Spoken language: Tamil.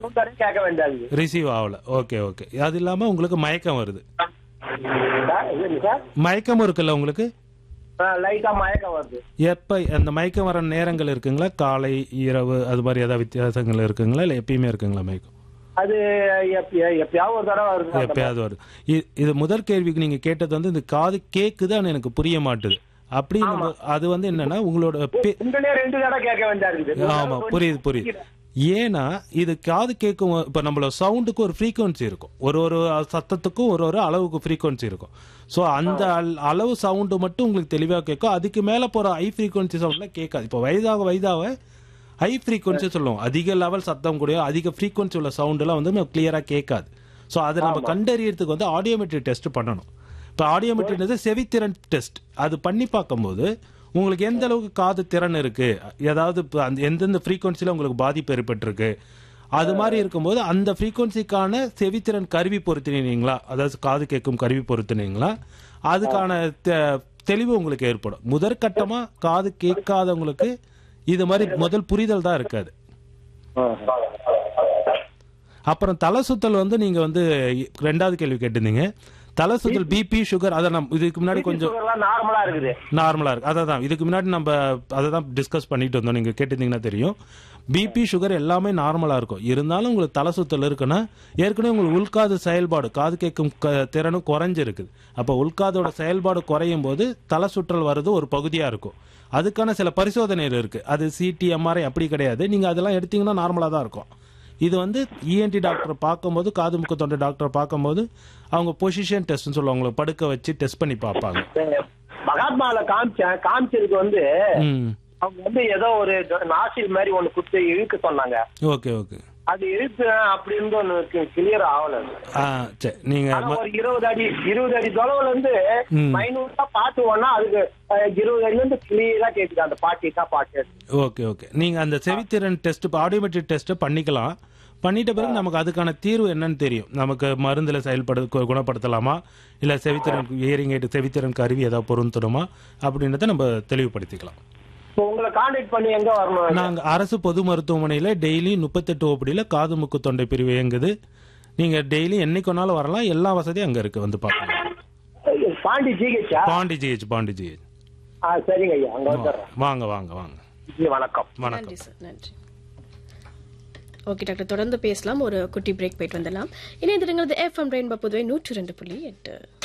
சவுண்ட் கேட்க வேண்டாது ரிசீவ் ஆகல ஓகே ஓகே அது இல்லாம உங்களுக்கு மயக்கம் வருது சார் இல்லைங்க சார் மயக்கம் இருக்குல்ல உங்களுக்கு லைட்டா மயக்கம் வருது எப்ப அந்த மயக்கம் வர நேரங்கள் இருக்குங்களா காலை இரவு அது மாதிரி ஏதாவது வித்தியாசங்கள் இருக்குங்களா இல்ல எப்பயுமே இருக்குங்களா மயக்கம் அது எப்ப- எப்பயாவது ஒரு தடவை வருது அந்த எப்பயாவது வருது இ- இது முதல் கேள்விக்கு நீங்க கேட்டது வந்து இந்த காது கேக்குது ஆனா எனக்கு புரிய மாட்டுது அப்படி நம்ம- அது வந்து என்னன்னா உங்களோட பே- உங்களே ரெண்டு தடவை கேட்க வேண்டியா இருக்குது ஆமா புரியுது புரியுது ஏன்னா இது காது கேட்கும் இப்ப நம்மளோட சவுண்டுக்கு ஒரு ஃப்ரீக்வன்சி இருக்கும் ஒரு ஒரு சத்தத்துக்கும் ஒரு ஒரு அளவுக்கு ஃப்ரீக்வன்சி இருக்கும் ஸோ அந்த அல்- அளவு சவுண்டு மட்டும் உங்களுக்கு தெளிவாக கேட்கும் அதுக்கு மேல போற ஹை ஃப்ரீக்வன்சி சவுண்ட்ல கேட்காது இப்போ வயதாக வயதாக ஹை ஃப்ரீக்வன்சி சொல்லுவோம் அதிக லெவல் சத்தம் கூடிய அதிக ஃப்ரீக்வன்சி உள்ள சவுண்ட் எல்லாம் வந்து நம்ம கிளியரா கேட்காது ஸோ அதை நம்ம கண்டறியறதுக்கு வந்து ஆடியோமெட்ரி டெஸ்ட் பண்ணணும் இப்போ ஆடியோமெட்ரி செவித்திறன் டெஸ்ட் அது பண்ணி பார்க்கும்போது உங்களுக்கு எந்த அளவுக்கு காது திறன் இருக்கு ஏதாவது இப்ப அந்த எந்தெந்த ஃப்ரீக்வன்சில உங்களுக்கு பாதிப்பு ஏற்பட்டிருக்கு அது மாதிரி இருக்கும்போது அந்த ஃப்ரீக்வன்சிக்கான செவித்திறன் கருவி பொருத்தினீங்களா அதாவது காது கேட்கும் கருவி பொருத்தினீங்களா அதுக்கான தெ- தெளிவு உங்களுக்கு ஏற்படும் முதற்கட்டமா காது கேட்காதவங்களுக்கு இது மாதிரி முதல் புரிதல் தான் இருக்காது அப்புறம் தலை சுத்தல் வந்து நீங்க வந்து ரெண்டாவது கேள்வி கேட்டிருந்தீங்க தலை சுத்தல் பிபி சுகர் அதை நம்ம இதுக்கு முன்னாடி கொஞ்சம் நார்மலா இருக்குது நார்மலா இருக்கு அதை தான் இதுக்கு முன்னாடி நம்ம அதை தான் டிஸ்கஸ் பண்ணிட்டு வந்தோம் நீங்க கேட்டிருந்தீங்கன்னா தெரியும் பிபி சுகர் எல்லாமே நார்மலா இருக்கும் இருந்தாலும் உங்களுக்கு தலை சுத்தல் இருக்குன்னா ஏற்கனவே உங்களுக்கு உள்காது செயல்பாடு காது கேட்கும் க- திறனும் குறைஞ்சிருக்குது அப்போ உள்காதோட செயல்பாடு குறையும் போது தலை சுற்றல் வர்றது ஒரு பகுதியா இருக்கும் அதுக்கான சில பரிசோதனைகள் இருக்கு அது சிடி எம்ஆர்ஐ அப்படி கிடையாது நீங்க அதெல்லாம் எடுத்தீங்கன்னா நார்மலா தான் இருக்கும் இது வந்து இஎன்டி டாக்டர் பார்க்கும்போது காது மூக்கு தொண்டை டாக்டர் பார்க்கும்போது அவங்க பொசிஷன் டெஸ்ட்னு சொல்லுவாங்க உங்களை படுக்க வச்சு டெஸ்ட் பண்ணி பார்ப்பாங்க மகாத்மால காமிச்சேன் காமிச்சதுக்கு வந்து ம் அவங்க வந்து ஏதோ ஒரு நாசில் மாதிரி ஒண்ணு குத்து இழுக்க சொன்னாங்க ஓகே ஓகே அது இழுத்து அப்படின்னு ஒண்ணு கிளியர் ஆகல ஆ சரி நீங்க ஆனா ம- ஒரு இருபது அடி இருபது அடி தொலைவுல இருந்து ம். மைனூட்டா பாட்டு ஒன்னா அதுக்கு அஹ், இருபது அடில இருந்து கிளியரா கேக்குது அந்த பாட்டு தான் பாட்டு ஓகே ஓகே நீங்க அந்த செவித்திறன் டெஸ்ட் ஆடியோமெட்ரிக் டெஸ்ட் பண்ணிக்கலாம் பண்ணிட்ட பிறகு நமக்கு அதுக்கான தீர்வு என்னன்னு தெரியும் நமக்கு மருந்துல செயல்படு கு- குணப்படுத்தலாமா இல்ல செவித்திறன் இயரிங் எய்டு செவித்திறன் கருவி ஏதாவது பொருந்தணுமா அப்படின்றத நம்ம தெளிவுபடுத்திக்கலாம் இப்போ உங்களை கான்டாக்ட் பண்ணி எங்க வரணும் நாங்க அரசு பொது மருத்துவமனையில டெய்லி முப்பத்தெட்டு ஓப்படியில காது மூக்கு தொண்டை பிரிவு இயங்குது நீங்க டெய்லி என்னைக்கு வேணாலும் வரலாம் எல்லா வசதியும் அங்க இருக்கு வந்து பார்க்கலாம் பாண்டி ஜிஹெச்சா பாண்டி ஜிஹெச் பாண்டி ஜிஹெச் ஆ சரிங்க ஐயா அங்க வந்துடுறேன் வாங்க வாங்க வாங்க ஜி, வணக்கம் வணக்கம் நன்றி சார் நன்றி ஓகே டாக்டர் தொடர்ந்து பேசலாம் ஒரு குட்டி பிரேக் போயிட்டு வந்துடலாம் இணைந்திருங்கிறது எஃப்எம் ரெயின்பா புதுவை நூற்றி ரெண்டு புள்ளி எட்டு